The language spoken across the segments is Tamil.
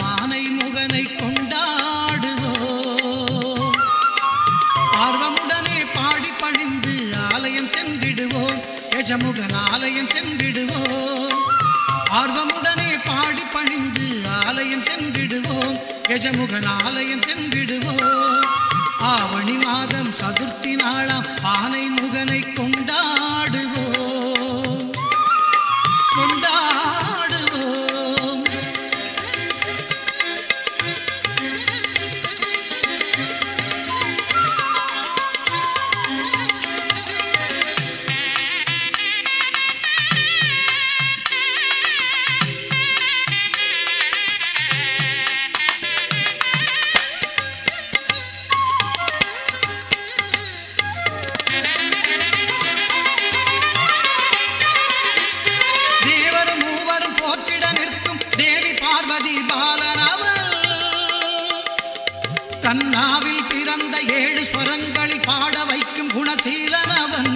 ஆனை முகனை கொண்டாடுவோம் ஆர்வமுடனே பாடி பணிந்து ஆலயம் சென்றிடுவோம் எஜமுகன் ஆலயம் சென்றிடுவோம் ஆர்வமுடனே பாடி பணிந்து ஆலயம் சென்றிடுவோம் எஜமுகன் ஆலயம் சென்றிடுவோம் ஆவணி மாதம் சதுர்த்தி நாளாம் ஆனை முகனை கொண்டாடுவோம் கொண்டாடுவோம் தேவரும் மூவரும் போற்றிட நிற்கும் தேவி பார்வதி பாலனவள் தன்னாவில் பிறந்த ஏழு ஸ்வரங்களில் பாட வைக்கும் குணசீலனவன்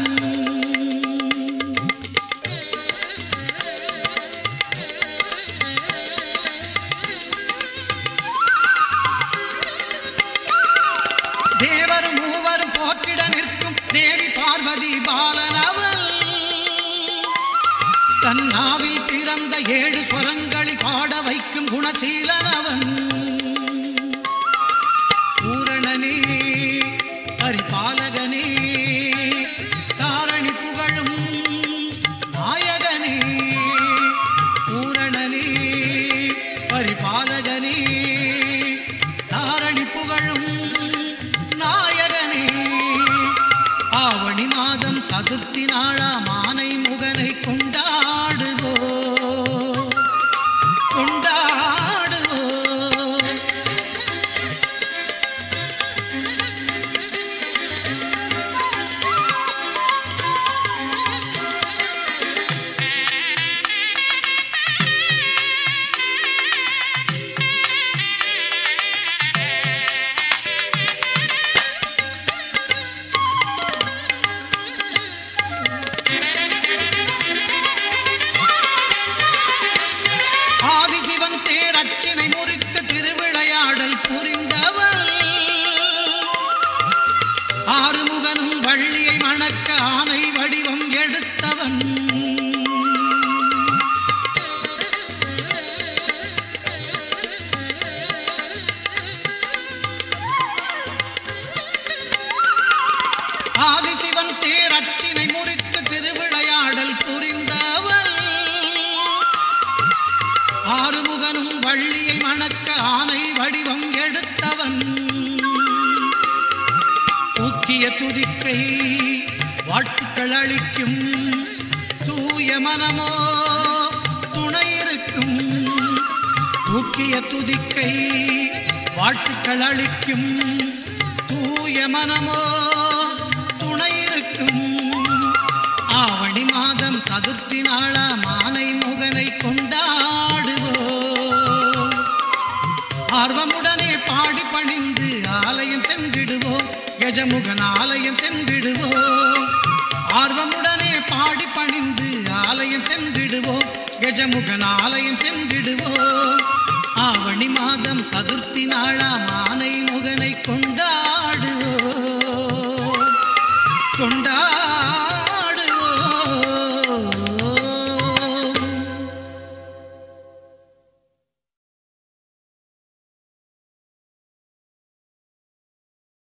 தேவரும் மூவரும் போற்றிட நிற்கும் தேவி பார்வதி பாலனவள் தன்னாவில் பிறந்த ஏழு ஸ்வரங்களில் பாட வைக்கும் குணசீலனவன் பூரணனே பரிபாலகனே தாரணி புகழும் நாயகனே பூரணனே பரிபாலகனே தாரணி புகழும் நாயகனே ஆவணி மாதம் சதுர்த்தி நாளாம் ஆனை முகனை கொண்டாடுவோ கொண்டாடுவோ ஆதிசிவன் தேரச்சினை முறித்து திருவிளையாடல் புரிந்தவள் ஆறுமுகனும் வள்ளியை மணக்க ஆனை வடிவம் எடுத்தவன் ஆதிசிவன் தேரச்சினை முறித்து திருவிளையாடல் புரிந்தவள் ஆறுமுகனும் வள்ளியை மணக்க ஆனை வடிவம் எடுத்தவன் தூக்கிய துதிக்கை வாழ்த்துக்கள் அளிக்கும் தூய மனமோ துணை இருக்கும் தூக்கிய துதிக்கை வாழ்த்துக்கள் அளிக்கும் தூய மனமோ துணை இருக்கும் ஆவணி மாதம் சதுர்த்தி நாளாம் ஆனை முகனை கொண்டாடுவோம் ஆர்வமுடனே பாடி பணிந்து ஆலயம் சென்றிடுவோம் கஜமுகன் ஆலயம் சென்றிடுவோம் ஆர்வமுடனே பாடி பணிந்து ஆலயம் சென்றிடுவோம் கஜமுகன் ஆலயம் சென்றிடுவோம் ஆவணி மாதம் சதுர்த்தி நாளாம் ஆனை முகனை கொண்டாடுவோம் கொண்டாடுவோம்